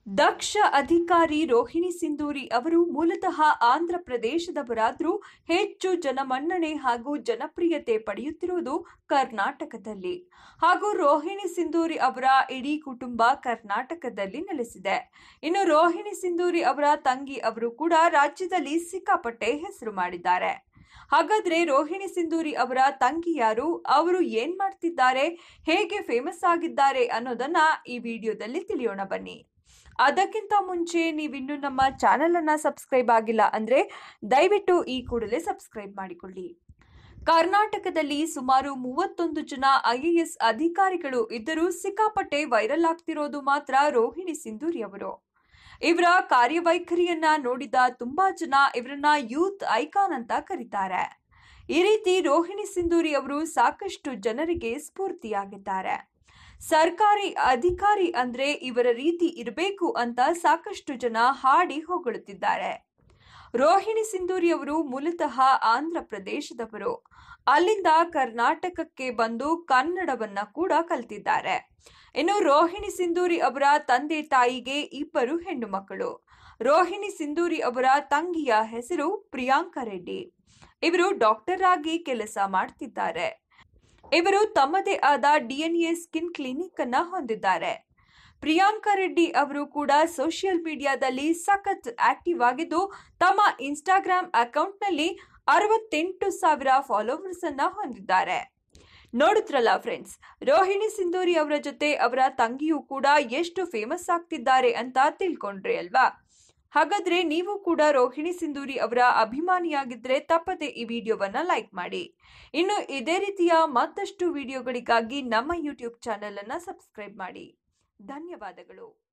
ದಕ್ಷ ಅಧಿಕಾರಿ ರೋಹಿಣಿ ಸಿಂಧೂರಿ ಅವರು ಮೂಲತಃ ಆಂಧ್ರ ಪ್ರದೇಶದವರಾದರೂ ಹೆಚ್ಚು ಜನಮನ್ನಣೆ ಹಾಗೂ ಜನಪ್ರಿಯತೆ ಪಡೆಯುತ್ತಿರುವುದು ಕರ್ನಾಟಕದಲ್ಲಿ ಹಾಗೂ ರೋಹಿಣಿ ಸಿಂಧೂರಿ ಅವರ ಇಡೀ ಕುಟುಂಬ ಕರ್ನಾಟಕದಲ್ಲಿ ನೆಲೆಸಿದೆ ಇನ್ನು ರೋಹಿಣಿ ಸಿಂಧೂರಿ ಅವರ ತಂಗಿ ಅವರು ಕೂಡ ರಾಜ್ಯದಲ್ಲಿ ಸಿಕ್ಕಾಪಟ್ಟೆ ಹೆಸರು ಮಾಡಿದ್ದಾರೆ ಹಾಗಾದ್ರೆ ರೋಹಿಣಿ ಸಿಂಧೂರಿ ಅವರ ತಂಗಿ ಯಾರು ಅವರು ಏನ್ ಮಾಡ್ತಿದ್ದಾರೆ ಹೇಗೆ ಫೇಮಸ್ ಆಗಿದ್ದಾರೆ ಅನ್ನೋದನ್ನ ಈ ವಿಡಿಯೋದಲ್ಲಿ ತಿಳಿಯೋಣ ಬನ್ನಿ ಅದಕ್ಕಿಂತ ಮುಂಚೆ ನೀವಿನ್ನು ನಮ್ಮ ಚಾನೆಲ್ ಅನ್ನ ಸಬ್ಸ್ಕ್ರೈಬ್ ಆಗಿಲ್ಲ ಅಂದ್ರೆ ದಯವಿಟ್ಟು ಈ ಕೂಡಲೇ ಸಬ್ಸ್ಕ್ರೈಬ್ ಮಾಡಿಕೊಳ್ಳಿ ಕರ್ನಾಟಕದಲ್ಲಿ ಸುಮಾರು ಮೂವತ್ತೊಂದು ಜನ ಐಎಎಸ್ ಅಧಿಕಾರಿಗಳು ಇದ್ದರೂ ಸಿಕ್ಕಾಪಟ್ಟೆ ವೈರಲ್ ಆಗ್ತಿರೋದು ಮಾತ್ರ ರೋಹಿಣಿ ಸಿಂಧೂರಿ ಅವರು ಇವರ ಕಾರ್ಯವೈಖರಿಯನ್ನ ನೋಡಿದ ತುಂಬಾ ಜನ ಇವರನ್ನ ಯೂತ್ ಐಕಾನ್ ಅಂತ ಕರೀತಾರೆ ಈ ರೀತಿ ರೋಹಿಣಿ ಸಿಂಧೂರಿ ಅವರು ಸಾಕಷ್ಟು ಜನರಿಗೆ ಸ್ಫೂರ್ತಿಯಾಗಿದ್ದಾರೆ ಸರ್ಕಾರಿ ಅಧಿಕಾರಿ ಅಂದ್ರೆ ಇವರ ರೀತಿ ಇರಬೇಕು ಅಂತ ಸಾಕಷ್ಟು ಜನ ಹಾಡಿ ಹೊಗಳುತ್ತಿದ್ದಾರೆ ರೋಹಿಣಿ ಸಿಂಧೂರಿ ಅವರು ಮೂಲತಃ ಆಂಧ್ರ ಪ್ರದೇಶದವರು ಅಲ್ಲಿಂದ ಕರ್ನಾಟಕಕ್ಕೆ ಬಂದು ಕನ್ನಡವನ್ನ ಕೂಡ ಕಲ್ತಿದ್ದಾರೆ ಇನ್ನು ರೋಹಿಣಿ ಸಿಂಧೂರಿ ಅವರ ತಂದೆ ತಾಯಿಗೆ ಇಬ್ಬರು ಹೆಣ್ಣು ಮಕ್ಕಳು ರೋಹಿಣಿ ಸಿಂಧೂರಿ ಅವರ ತಂಗಿಯ ಹೆಸರು ಪ್ರಿಯಾಂಕಾ ರೆಡ್ಡಿ ಇವರು ಡಾಕ್ಟರ್ ಆಗಿ ಕೆಲಸ ಮಾಡ್ತಿದ್ದಾರೆ ಇವರು ತಮ್ಮದೇ ಆದ ಡಿಎನ್ಎ ಸ್ಕಿನ್ ಕ್ಲಿನಿಕ್ ಅನ್ನ ಹೊಂದಿದ್ದಾರೆ ಪ್ರಿಯಾಂಕಾ ರೆಡ್ಡಿ ಅವರು ಕೂಡ ಸೋಷಿಯಲ್ ಮೀಡಿಯಾದಲ್ಲಿ ಸಖತ್ ಆಕ್ಟಿವ್ ಆಗಿದ್ದು ತಮ್ಮ ಇನ್ಸ್ಟಾಗ್ರಾಮ್ ಅಕೌಂಟ್ನಲ್ಲಿ ಅರವತ್ತೆಂಟು ಸಾವಿರ ಫಾಲೋವರ್ಸ್ ಅನ್ನ ಹೊಂದಿದ್ದಾರೆ ನೋಡಿದ್ರಲ್ಲ ಫ್ರೆಂಡ್ಸ್ ರೋಹಿಣಿ ಸಿಂಧೂರಿ ಅವರ ಜೊತೆ ಅವರ ತಂಗಿಯೂ ಕೂಡ ಎಷ್ಟು ಫೇಮಸ್ ಆಗ್ತಿದ್ದಾರೆ ಅಂತ ತಿಳ್ಕೊಂಡ್ರಿ ಅಲ್ವಾ ಹಾಗಾದ್ರೆ ನೀವು ಕೂಡ ರೋಹಿಣಿ ಸಿಂಧೂರಿ ಅವರ ಅಭಿಮಾನಿಯಾಗಿದ್ರೆ ತಪ್ಪದೆ ಈ ವಿಡಿಯೋವನ್ನ ಲೈಕ್ ಮಾಡಿ ಇನ್ನು ಇದೇ ರೀತಿಯ ಮತ್ತಷ್ಟು ವಿಡಿಯೋಗಳಿಗಾಗಿ ನಮ್ಮ ಯೂಟ್ಯೂಬ್ ಚಾನೆಲ್ ಅನ್ನ ಸಬ್ಸ್ಕ್ರೈಬ್ ಮಾಡಿ ಧನ್ಯವಾದಗಳು